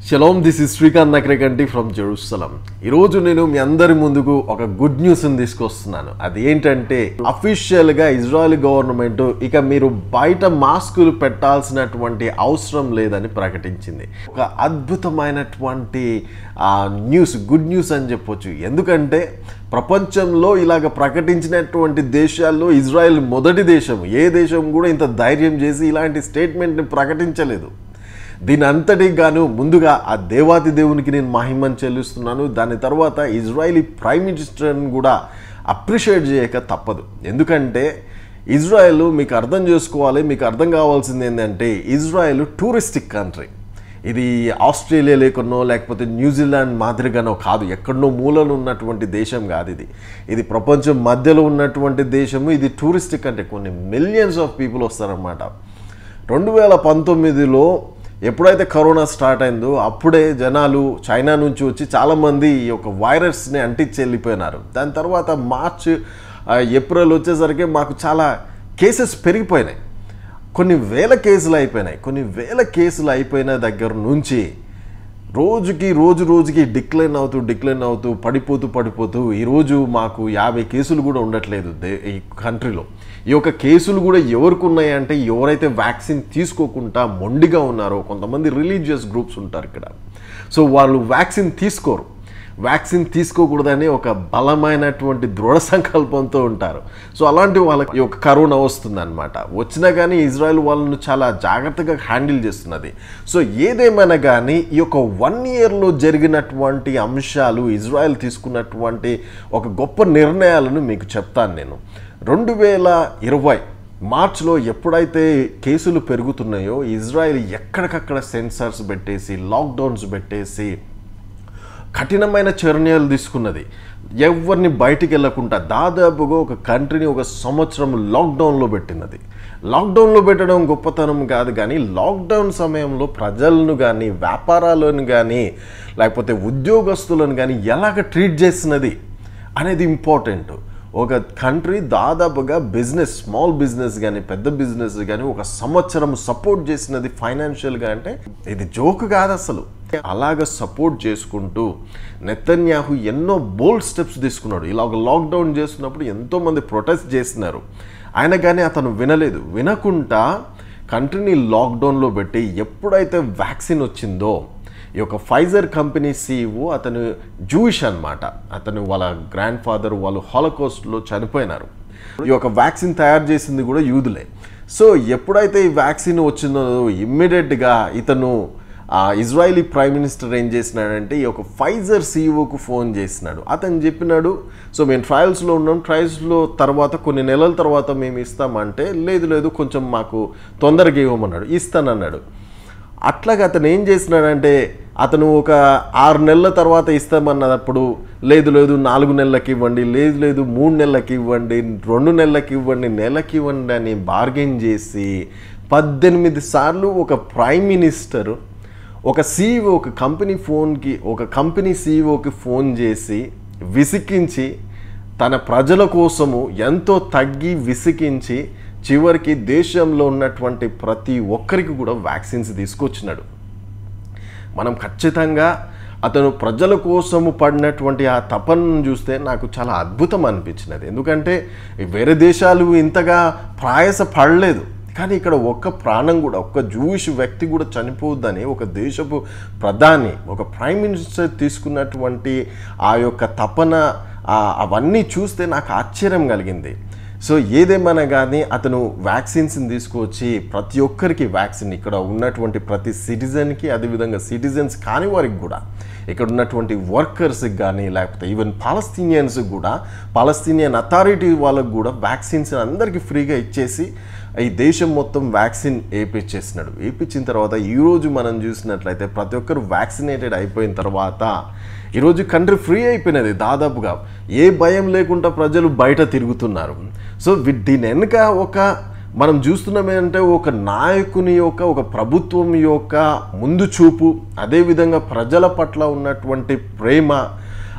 shalom this is Srikanth Nakarekanti from Jerusalem ఈరోజు నేను మీ అందరి ముందుకు ఒక గుడ్ న్యూస్ని తీసుకొస్తున్నాను అది ఏంటంటే అఫీషియల్గా ఇజ్రాయెల్ గవర్నమెంట్ ఇక మీరు బయట మాస్కులు పెట్టాల్సినటువంటి అవసరం లేదని ప్రకటించింది ఒక అద్భుతమైనటువంటి ఆ, న్యూస్ గుడ్ న్యూస్ అని చెప్పొచ్చు ఎందుకంటే ప్రపంచంలో ఇలాగ ప్రకటించినటువంటి దేశాల్లో ఇజ్రాయెల్ మొదటి దేశం ఏ దేశం కూడా ఇంత ధైర్యం చేసి ఇలాంటి స్టేట్మెంట్ని ప్రకటించలేదు దీని అంతటికి గాను ముందుగా ఆ దేవాది దేవునికి నేను మహిమని చెల్లిస్తున్నాను దాని తర్వాత ఇజ్రాయలీ ప్రైమ్ మినిస్టర్ని కూడా అప్రిషియేట్ చేయక తప్పదు ఎందుకంటే ఇజ్రాయెల్ మీకు అర్థం చేసుకోవాలి మీకు అర్థం కావాల్సింది ఏంటంటే ఇజ్రాయెల్ టూరిస్టిక్ కంట్రీ ఇది ఆస్ట్రేలియా లేకున్నో లేకపోతే న్యూజిలాండ్ మాదిరిగానో కాదు ఎక్కడనో మూలలో ఉన్నటువంటి దేశం కాదు ఇది ఇది ప్రపంచం మధ్యలో ఉన్నటువంటి దేశము ఇది టూరిస్టిక్ అంటే కొన్ని మిలియన్స్ ఆఫ్ పీపుల్ వస్తారనమాట రెండు వేల పంతొమ్మిదిలో ఎప్పుడైతే కరోనా స్టార్ట్ అయిందో అప్పుడే జనాలు చైనా నుంచి వచ్చి చాలామంది ఈ యొక్క వైరస్ని అంటించి వెళ్ళిపోయినారు దాని తర్వాత మార్చ్ ఆ, ఏప్రిల్ వచ్చేసరికి మాకు చాలా కేసెస్ పెరిగిపోయినాయి కొన్ని వేల కేసులు అయిపోయినాయి కొన్ని వేల కేసులు అయిపోయిన దగ్గర నుంచి రోజుకి రోజు రోజుకి డిక్లైన్ అవుతూ డిక్లైన్ అవుతూ పడిపోతూ పడిపోతూ ఈరోజు మాకు యాభై కేసులు కూడా ఉండట్లేదు దే ఈ కంట్రీలో ఈ యొక్క కేసులు కూడా ఎవరికి ఉన్నాయంటే ఎవరైతే వ్యాక్సిన్ తీసుకోకుండా మొండిగా ఉన్నారో కొంతమంది రిలీజియస్ గ్రూప్స్ ఉంటారు ఇక్కడ సో వాళ్ళు వ్యాక్సిన్ తీసుకోరు వ్యాక్సిన్ తీసుకోకూడదని ఒక బలమైనటువంటి దృఢ సంకల్పంతో ఉంటారు సో అలాంటి వాళ్ళకి ఈ యొక్క కరోనా వస్తుంది అనమాట వచ్చినా కానీ ఇజ్రాయెల్ వాళ్ళను చాలా జాగ్రత్తగా హ్యాండిల్ చేస్తున్నది సో ఏదేమైనా కానీ ఈ యొక్క వన్ ఇయర్లో జరిగినటువంటి అంశాలు ఇజ్రాయెల్ తీసుకున్నటువంటి ఒక గొప్ప నిర్ణయాలను మీకు చెప్తాను నేను రెండు వేల ఇరవై మార్చ్లో ఎప్పుడైతే కేసులు పెరుగుతున్నాయో ఇజ్రాయెల్ ఎక్కడికక్కడ సెన్సార్స్ పెట్టేసి లాక్డౌన్స్ పెట్టేసి కఠినమైన చర్యలు తీసుకున్నది ఎవరిని బయటికి వెళ్ళకుండా దాదాపుగా ఒక కంట్రీని ఒక సంవత్సరం లాక్డౌన్లో పెట్టినది లాక్డౌన్లో పెట్టడం గొప్పతనం కాదు కానీ లాక్డౌన్ సమయంలో ప్రజలను కానీ వ్యాపారాలను కానీ లేకపోతే ఉద్యోగస్తులను కానీ ఎలాగ ట్రీట్ చేసినది అనేది ఇంపార్టెంట్ ఒక కంట్రీ దాదాపుగా బిజినెస్ స్మాల్ బిజినెస్ కానీ పెద్ద బిజినెస్ కానీ ఒక సంవత్సరం సపోర్ట్ చేసినది ఫైనాన్షియల్గా అంటే ఇది జోక్ కాదు అసలు అలాగ సపోర్ట్ చేసుకుంటూ నెతన్యాహు ఎన్నో బోల్డ్ స్టెప్స్ తీసుకున్నాడు ఇలా ఒక లాక్డౌన్ చేస్తున్నప్పుడు ఎంతోమంది ప్రొటెస్ట్ చేస్తున్నారు ఆయన కానీ అతను వినలేదు వినకుండా కంట్రీని లాక్డౌన్లో పెట్టి ఎప్పుడైతే వ్యాక్సిన్ వచ్చిందో ఈ యొక్క ఫైజర్ కంపెనీ సీఈఓ అతను జూయిష్ అన్నమాట అతను వాళ్ళ గ్రాండ్ ఫాదర్ వాళ్ళు హాలోకోస్ట్లో చనిపోయినారు ఈ యొక్క వ్యాక్సిన్ తయారు చేసింది కూడా యూదులే సో ఎప్పుడైతే ఈ వ్యాక్సిన్ వచ్చిందో ఇమ్మీడియట్గా ఇతను ఆ ఇజ్రాయలీ ప్రైమ్ మినిస్టర్ ఏం చేసినాడంటే ఈ యొక్క ఫైజర్ సీఈఓకు ఫోన్ చేసినాడు అతను చెప్పినాడు సో మేము ట్రయల్స్లో ఉన్నాం ట్రయల్స్లో తర్వాత కొన్ని నెలల తర్వాత మేము ఇస్తామంటే లేదు లేదు కొంచెం మాకు తొందరగా ఇవ్వమన్నాడు ఇస్తానన్నాడు అట్లాగా అతను ఏం చేసినాడంటే అతను ఒక ఆరు నెలల తర్వాత ఇస్తామన్నప్పుడు లేదు లేదు నాలుగు నెలలకి ఇవ్వండి లేదు లేదు మూడు నెలలకి ఇవ్వండి రెండు నెలలకి ఇవ్వండి నెలకి ఇవ్వండి అని బార్గెన్ చేసి పద్దెనిమిది సార్లు ఒక ప్రైమ్ మినిస్టర్ ఒక సీఈఓ ఒక కంపెనీ ఫోన్కి ఒక కంపెనీ సీఈఓకి ఫోన్ చేసి విసికించి తన ప్రజల కోసము ఎంతో తగ్గి విసికించి చివరికి దేశంలో ఉన్నటువంటి ప్రతి ఒక్కరికి కూడా వ్యాక్సిన్స్ తీసుకొచ్చినాడు మనం ఖచ్చితంగా అతను ప్రజల కోసము పడినటువంటి ఆ తపనను చూస్తే నాకు చాలా అద్భుతం అనిపించినది ఎందుకంటే వేరే దేశాలు ఇంతగా ప్రయాస పడలేదు కానీ ఇక్కడ ఒక్క ప్రాణం కూడా ఒక్క జూయిష్ వ్యక్తి కూడా చనిపోవద్దని ఒక దేశపు ప్రధాని ఒక ప్రైమ్ మినిస్టర్ తీసుకున్నటువంటి ఆ యొక్క తపన ఆ- అవన్నీ చూస్తే నాకు ఆశ్చర్యం కలిగింది సో ఏదేమైనా కానీ అతను వ్యాక్సిన్స్ని తీసుకువచ్చి ప్రతి ఒక్కరికి వ్యాక్సిన్ ఇక్కడ ఉన్నటువంటి ప్రతి సిటిజన్కి అదేవిధంగా సిటిజన్స్ కాని వారికి కూడా ఇక్కడ ఉన్నటువంటి వర్కర్స్కి కానీ లేకపోతే ఈవెన్ పాలస్తీనియన్స్కి కూడా పాలస్తీనియన్ అథారిటీ వాళ్ళకు కూడా వ్యాక్సిన్స్ అందరికీ ఫ్రీగా ఇచ్చేసి ఈ దేశం మొత్తం వ్యాక్సిన్ వేయించేసినాడు వేయించిన తర్వాత ఈరోజు మనం చూసినట్లయితే ప్రతి ఒక్కరు వ్యాక్సినేటెడ్ అయిపోయిన తర్వాత ఈరోజు కంట్రీ ఫ్రీ అయిపోయినది దాదాపుగా ఏ భయం లేకుండా ప్రజలు బయట తిరుగుతున్నారు సో వి- దీని వెనుక ఒక మనం చూస్తున్నాం ఏంటంటే ఒక నాయకుని యొక్క ఒక ప్రభుత్వం యొక్క ముందు చూపు అదేవిధంగా ప్రజల పట్ల ఉన్నటువంటి ప్రేమ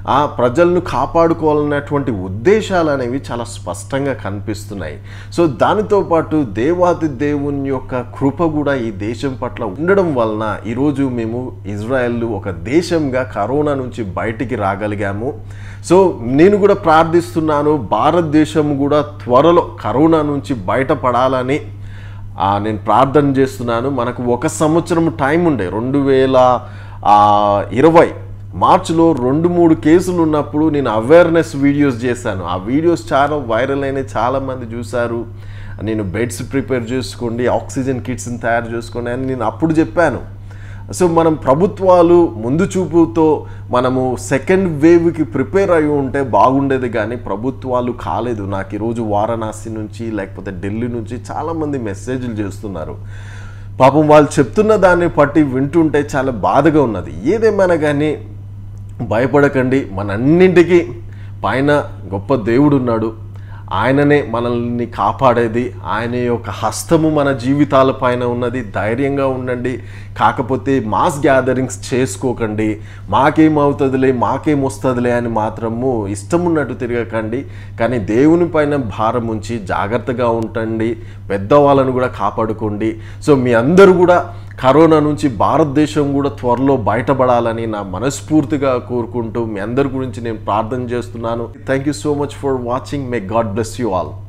ఆ ప్రజలను కాపాడుకోవాలన్నటువంటి ఉద్దేశాలు అనేవి చాలా స్పష్టంగా కనిపిస్తున్నాయి సో దానితో పాటు దేవాది దేవుని యొక్క కృప కూడా ఈ దేశం పట్ల ఉండడం వలన ఈరోజు మేము ఇజ్రాయెల్ ఒక దేశంగా కరోనా నుంచి బయటికి రాగలిగాము సో నేను కూడా ప్రార్థిస్తున్నాను భారతదేశం కూడా త్వరలో కరోనా నుంచి బయటపడాలని ఆ, నేను ప్రార్థన చేస్తున్నాను మనకు ఒక సంవత్సరం టైం ఉండే రెండు వేల ఆ, ఇరవై మార్చిలో రెండు మూడు కేసులు ఉన్నప్పుడు నేను అవేర్నెస్ వీడియోస్ చేశాను ఆ వీడియోస్ చాలా వైరల్ అయినాయి చాలామంది చూశారు నేను బెడ్స్ ప్రిపేర్ చేసుకోండి ఆక్సిజన్ కిట్స్ని తయారు చేసుకోండి అని నేను అప్పుడు చెప్పాను సో మనం ప్రభుత్వాలు ముందు చూపుతో మనము సెకండ్ వేవ్కి ప్రిపేర్ అయి ఉంటే బాగుండేది కానీ ప్రభుత్వాలు కాలేదు నాకు ఈరోజు వారణాసి నుంచి లేకపోతే ఢిల్లీ నుంచి చాలామంది మెసేజ్లు చేస్తున్నారు పాపం వాళ్ళు చెప్తున్న దాన్ని బట్టి వింటుంటే చాలా బాధగా ఉన్నది ఏదేమైనా కానీ భయపడకండి మనంన్నింటికి పైన గొప్ప దేవుడు ఉన్నాడు ఆయననే మనల్ని కాపాడేది ఆయన యొక్క హస్తము మన జీవితాల పైన ఉన్నది ధైర్యంగా ఉండండి కాకపోతే మాస్ గ్యాదరింగ్స్ చేసుకోకండి మాకేమవుతుందిలే మాకేం వస్తుందిలే అని మాత్రము ఇష్టం ఉన్నట్టు తిరగకండి కానీ దేవుని పైన భారం ఉంచి జాగ్రత్తగా ఉండండి పెద్దవాళ్ళను కూడా కాపాడుకోండి సో మీ అందరూ కూడా కరోనా నుంచి భారతదేశం కూడా త్వరలో బయటపడాలని నా మనస్ఫూర్తిగా కోరుకుంటూ మీ అందరి గురించి నేను ప్రార్థన చేస్తున్నాను thank you so much for watching may God bless you all